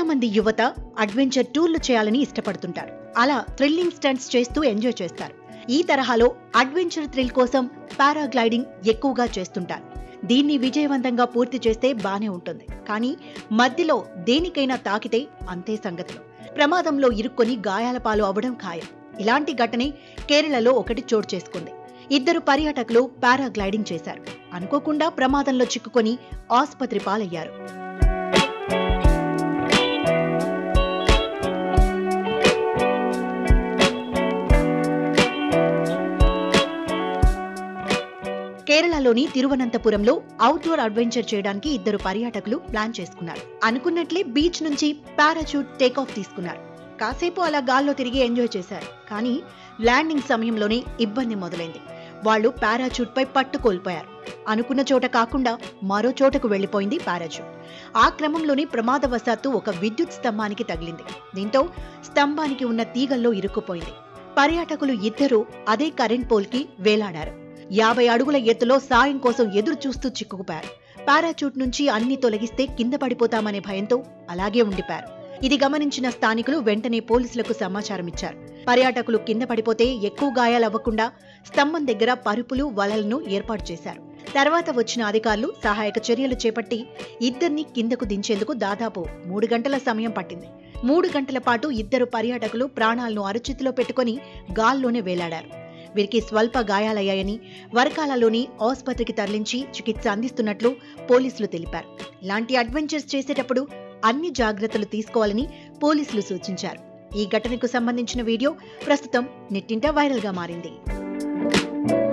మంది యువత అడ్వెంచర్ టూర్లు చేయాలని ఇష్టపడుతుంటారు అలా థ్రిల్లింగ్ స్టంట్స్ చేస్తూ ఎంజాయ్ చేస్తారు ఈ తరహాలో అడ్వెంచర్ థ్రిల్ కోసం పారాగ్లైడింగ్ ఎక్కువగా చేస్తుంటారు దీన్ని విజయవంతంగా పూర్తి చేస్తే బానే ఉంటుంది కానీ మధ్యలో దేనికైనా తాకితే అంతే సంగతులు ప్రమాదంలో ఇరుక్కొని గాయాల పాలు అవ్వడం ఖాయం ఇలాంటి ఘటనే కేరళలో ఒకటి చోటు చేసుకుంది ఇద్దరు పర్యాటకులు పారాగ్లైడింగ్ చేశారు అనుకోకుండా ప్రమాదంలో చిక్కుకొని ఆసుపత్రి పాలయ్యారు కేరళలోని తిరువనంతపురంలో అవుట్డోర్ అడ్వెంచర్ చేయడానికి ఇద్దరు పర్యాటకులు ప్లాన్ చేసుకున్నారు అనుకున్నట్లే బీచ్ నుంచి పారాచూట్ టేకాఫ్ తీసుకున్నారు కాసేపు అలా గాల్లో తిరిగి ఎంజాయ్ చేశారు కానీ ల్యాండింగ్ సమయంలోనే ఇబ్బంది మొదలైంది వాళ్ళు పారాచూట్ పై పట్టు కోల్పోయారు అనుకున్న చోట కాకుండా మరో చోటకు వెళ్లిపోయింది పారాచూట్ ఆ క్రమంలోనే ప్రమాదవశాత్తు ఒక విద్యుత్ స్తంభానికి తగిలింది దీంతో స్తంభానికి ఉన్న తీగల్లో ఇరుక్కుపోయింది పర్యాటకులు ఇద్దరూ అదే కరెంట్ పోల్కి వేలాడారు యాభై అడుగుల ఎత్తులో సాయం కోసం ఎదురు చూస్తూ చిక్కుకుపోయారు పారాచూట్ నుంచి అన్ని తొలగిస్తే కింద పడిపోతామనే భయంతో అలాగే ఉండిపారు ఇది గమనించిన స్థానికులు వెంటనే పోలీసులకు సమాచారం ఇచ్చారు పర్యాటకులు కింద పడిపోతే ఎక్కువ గాయాలవ్వకుండా స్తంభం దగ్గర పరుపులు వలలను ఏర్పాటు చేశారు తర్వాత వచ్చిన అధికారులు సహాయక చర్యలు చేపట్టి ఇద్దరిని కిందకు దించేందుకు దాదాపు మూడు గంటల సమయం పట్టింది మూడు గంటల పాటు ఇద్దరు పర్యాటకులు ప్రాణాలను అరచేతిలో పెట్టుకుని గాల్లోనే వేలాడారు వీరికి స్వల్ప గాయాలయ్యాయని వరకాలలోని ఆసుపత్రికి తరలించి చికిత్స అందిస్తున్నట్లు పోలీసులు తెలిపారు ఇలాంటి అడ్వెంచర్స్ చేసేటప్పుడు అన్ని జాగ్రత్తలు తీసుకోవాలని పోలీసులు సూచించారు ఈ ఘటనకు సంబంధించిన వీడియో ప్రస్తుతం నెట్టింట వైరల్గా మారింది